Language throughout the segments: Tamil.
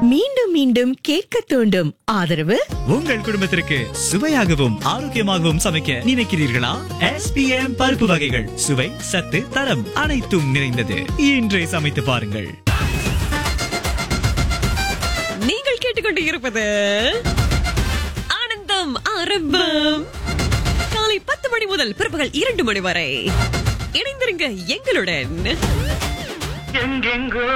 மீண்டும் மீண்டும் கேட்க தூண்டும் ஆதரவு உங்கள் குடும்பத்திற்கு சுவையாகவும் ஆரோக்கியமாகவும் சமைக்க நினைக்கிறீர்களா எஸ்பிஎம் பருப்பு வகைகள் சுவை சத்து தரம் அனைத்தும் நிறைந்தது இன்றே சமைத்து பாருங்கள் நீங்கள் கேட்டுக்கொண்டு இருப்பது ஆனந்தம் ஆரம்பம் காலை பத்து மணி முதல் பிற்பகல் இரண்டு மணி வரை இணைந்திருங்க எங்களுடன் எங்கெங்கோ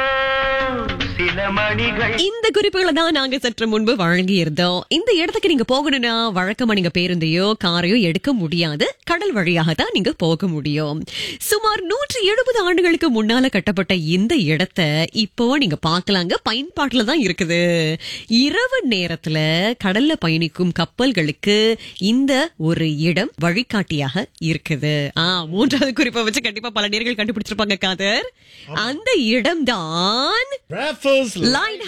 சில மணிகள் இந்த குறிப்புகளை தான் நாங்க சற்று முன்பு வழங்கி இருந்தோம் இந்த இடத்துக்கு நீங்க போகணும்னா வழக்கமா நீங்க பேருந்தையோ காரையோ எடுக்க முடியாது கடல் வழியாக தான் நீங்க போக முடியும் சுமார் நூற்றி எழுபது ஆண்டுகளுக்கு முன்னால கட்டப்பட்ட இந்த இடத்த இப்போ நீங்க பார்க்கலாங்க பயன்பாட்டுல தான் இருக்குது இரவு நேரத்துல கடல்ல பயணிக்கும் கப்பல்களுக்கு இந்த ஒரு இடம் வழிகாட்டியாக இருக்குது ஆ மூன்றாவது குறிப்பை வச்சு கண்டிப்பா பல நேர்கள் கண்டுபிடிச்சிருப்பாங்க காதர் அந்த இடம்தான் ராஃபல்ஸ் லைட்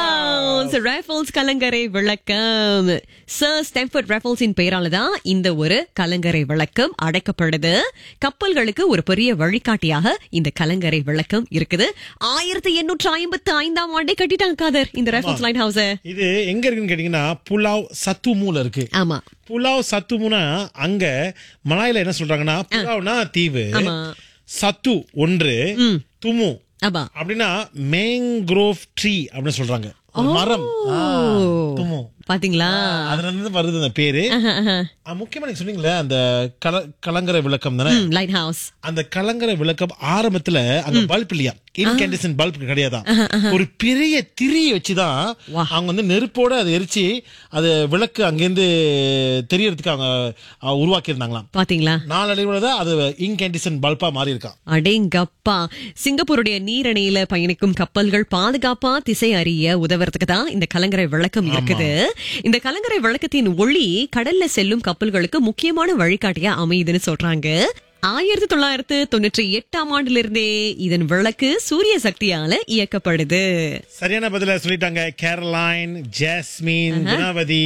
ஹவுஸ் ரேஃபல்ஸ் கலங்கரை விளக்கம் சர் ஸ்டெம்பர்ட் ரேஃபல்ஸின் பெயரால தான் இந்த ஒரு கலங்கரை விளக்கம் அடைக்கப்படுது கப்பல்களுக்கு ஒரு பெரிய வழிகாட்டியாக இந்த கலங்கரை விளக்கம் இருக்குது ஆயிரத்தி எண்ணூற்று ஐம்பத்தி ஐந்தாம் ஆண்டே கட்டிட்டாங்க காதர் இந்த ரேஃபல்ஸ் லைட் ஹவுஸ் இது எங்க இருக்குன்னு கேட்டீங்கன்னா புலாவ் சத்துமூல இருக்கு ஆமா புலாவ் சத்துமுனா அங்க மலாயில என்ன சொல்றாங்கன்னா புலாவ்னா தீவு ஆமா. சத்து ஒன்று துமு ஆமா அப்படின்னா மேங்க்ரோவ் ட்ரீ அப்படின்னு சொல்றாங்க ஒரு மரம் ஆ, துமு பாத்தீங்களா அதுல இருந்து வருது அந்த பேரு ஆ, முக்கியமா நீங்க சொன்னீங்களே அந்த கல கலங்கரை விளக்கம் தானே லைட் ஹவுஸ் அந்த கலங்கரை விளக்கம் ஆரம்பத்துல அங்க பல்ப் இல்லையா இன்கேண்டிசன் பல்ப் கிடையாதான் ஒரு பெரிய திரியை வச்சுதான் வா. அவங்க வந்து நெருப்போட அதை எரிச்சு அது விளக்கு அங்கிருந்து தெரியறதுக்கு அவங்க அஹ், உருவாக்கி இருந்தாங்களாம் பாத்தீங்களா நாளடைவுல தான் அது இன்கேண்டிசன் பல்பா மாறி இருக்கான் அடேங்கப்பா சிங்கப்பூருடைய நீரணையில பயணிக்கும் கப்பல்கள் பாதுகாப்பா திசை அறிய உதவுறதுக்கு தான் இந்த கலங்கரை விளக்கம் இருக்குது இந்த கலங்கரை விளக்கத்தின் ஒளி கடல்ல செல்லும் கப்பல்களுக்கு முக்கியமான வழிகாட்டியா அமையுதுன்னு சொல்றாங்க ஆயிரத்தி தொள்ளாயிரத்து தொண்ணூற்றி எட்டாம் ஆண்டிலிருந்தே இதன் விளக்கு சூரிய சக்தியால இயக்கப்படுது சரியான பதில சொல்லிட்டாங்க கேரளைன் ஜாஸ்மின் குணவதி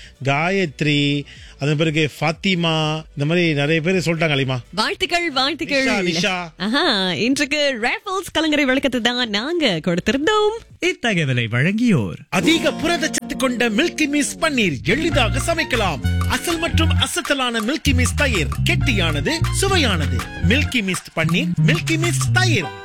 காயத்ரி அதன் பிறகு ஃபாத்திமா இந்த மாதிரி நிறைய பேர் சொல்லிட்டாங்க அலிமா வாழ்த்துக்கள் வாழ்த்துக்கள் நிஷா, நிஷா. ஆஹா இன்றைக்கு ரேஃபல்ஸ் கலங்கரை விளக்கத்தை தான் நாங்க கொடுத்திருந்தோம் இத்தகவலை வழங்கியோர் அதிக புரதச்சத்து கொண்ட மில்கி மிஸ் பன்னீர் எளிதாக சமைக்கலாம் அசல் மற்றும் அசத்தலான மில்கி மிஸ் தயிர் கெட்டியானது சுவையானது Milky Mist paneer Milky Mist தயிர்